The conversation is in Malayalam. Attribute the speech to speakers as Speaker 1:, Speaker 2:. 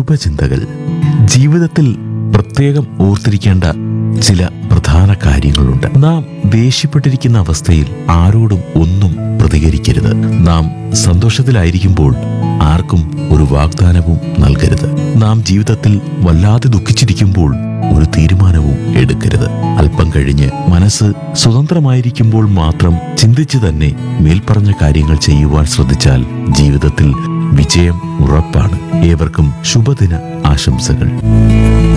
Speaker 1: ശുഭചിന്തകൾ ജീവിതത്തിൽ പ്രത്യേകം ഓർത്തിരിക്കേണ്ട ചില പ്രധാന കാര്യങ്ങളുണ്ട് നാം ദേഷ്യപ്പെട്ടിരിക്കുന്ന അവസ്ഥയിൽ ആരോടും ഒന്നും പ്രതികരിക്കരുത് നാം സന്തോഷത്തിലായിരിക്കുമ്പോൾ ആർക്കും ഒരു വാഗ്ദാനവും നൽകരുത് നാം ജീവിതത്തിൽ വല്ലാതെ ദുഃഖിച്ചിരിക്കുമ്പോൾ ഒരു തീരുമാനവും എടുക്കരുത് അല്പം കഴിഞ്ഞ് മനസ്സ് സ്വതന്ത്രമായിരിക്കുമ്പോൾ മാത്രം ചിന്തിച്ചു തന്നെ മേൽപ്പറഞ്ഞ കാര്യങ്ങൾ ചെയ്യുവാൻ ശ്രദ്ധിച്ചാൽ ജീവിതത്തിൽ വിജയം ഉറപ്പാണ് ഏവർക്കും ശുഭദിന ആശംസകൾ